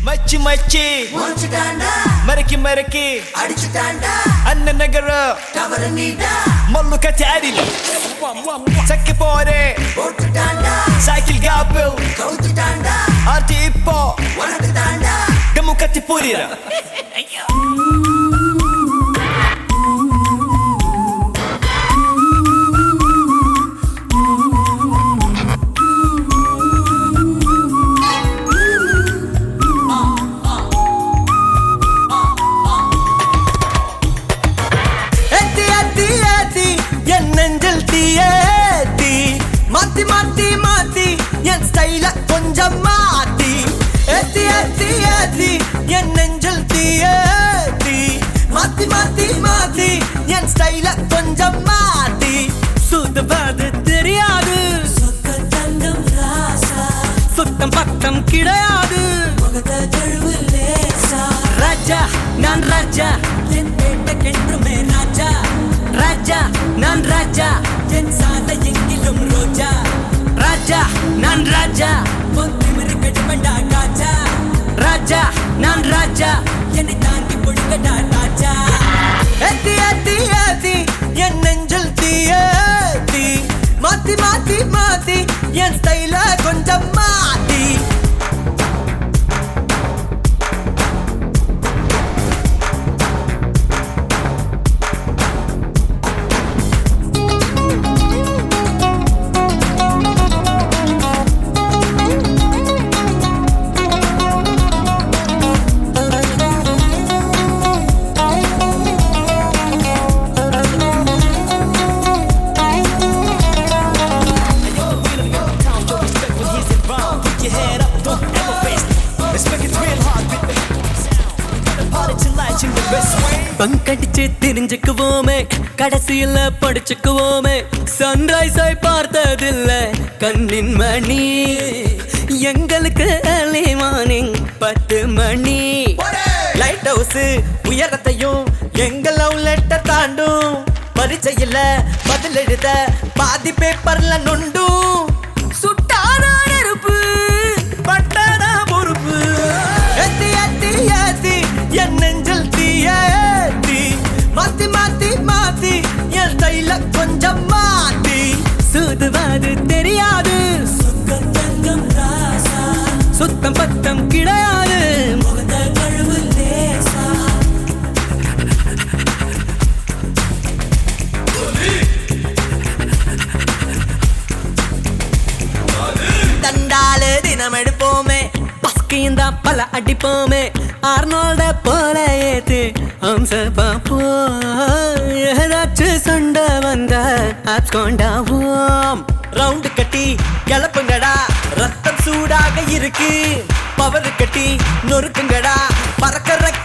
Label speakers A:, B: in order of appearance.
A: மச்சி மச்சி
B: முடிச்சுட்டாண்டா
A: மறக்கி மறக்கி
B: அடிச்சுட்டாண்டா
A: அண்ணன் நகர
B: தவறு நீடா
A: மல்லு கச்சாரில சக்கி போரே
B: போட்டுட்டாண்டா
A: சைக்கிள் காப்பில்
B: கவுத்துட்டாண்டா
A: ஆர்த்தி இப்போ
B: உனக்கு தாண்டா
A: டெமு கத்தி புரியுற ஏத்தி ஏத்தி ஏத்தி என் நெஞ்சில் தீயேத்தி மாத்தி மாத்தி மாத்தி என் ஸ்டைல கொஞ்சம் மாத்தி ஏத்தி ஏத்தி ஏத்தி என் நெஞ்சில் தீயேத்தி மாத்தி மாத்தி மாத்தி என் ஸ்டைல கொஞ்சம் மாத்தி சுத்தபாது தெரியாது
B: சொக்க தங்கம் ராசா
A: சுத்தம் பக்கம் கிடையாது
B: முகத தழுவு லேசா
A: ராஜா நான் ராஜா
B: என் பேட்டைக்கென்றுமே ராஜா
A: ராஜா நான் ராஜா
B: என் சாலை எங்கிலும் ரோஜா
A: ராஜா நான் ராஜா
B: பொத்திமிரு கடுமண்டா காஜா
A: ராஜா நான் ராஜா
B: என்னை தாண்டி பொழுங்கடா ராஜா
A: ஏத்தி ஏத்தி ஏத்தி என் நெஞ்சில் தீயேத்தி மாத்தி மாத்தி மாத்தி என் ஸ்டைல கொஞ்சம் மாத்தி பங்கடிச்சு தெரிஞ்சுக்குவோமே கடைசியில படிச்சுக்குவோமே சன்ரைஸ் ஆய் பார்த்ததில்ல கண்ணின் மணி எங்களுக்கு early மார்னிங் பத்து மணி லைட் ஹவுஸ் உயரத்தையும் எங்க லவ் லெட்டர் தாண்டும் பரிச்சையில பதில் எழுத பாதி பேப்பர்ல நொண்டும் சுட்டானா நெருப்பு பட்டானா பொறுப்பு ஏத்தி ஏத்தி ஏத்தி என் நெஞ்சில் தீயேத்தி மாத்தி மாத்தி மாத்தி என் ஸ்டைல கொஞ்சம் மாத்தி சுதுவாது தெரியாது
B: சொக்க தங்கம் ராசா
A: சுத்தம் பத்தம் கிடையாது
B: முகத தழுவு லேசா
A: தண்டாலு தினம் எடுப்போமே பஸ்கையும் தான் பல அடிப்போமே ஆர்னோல்ட போல ஏத்து அம்ச பாப்போம் ஏதாச்சும் சண்டை வந்த ஆட்கொண்டாவோம் ரவுண்டு கட்டி கிளப்புங்கடா ரத்தம் சூடாக இருக்கு பவர் கட்டி நொறுக்குங்கடா பறக்க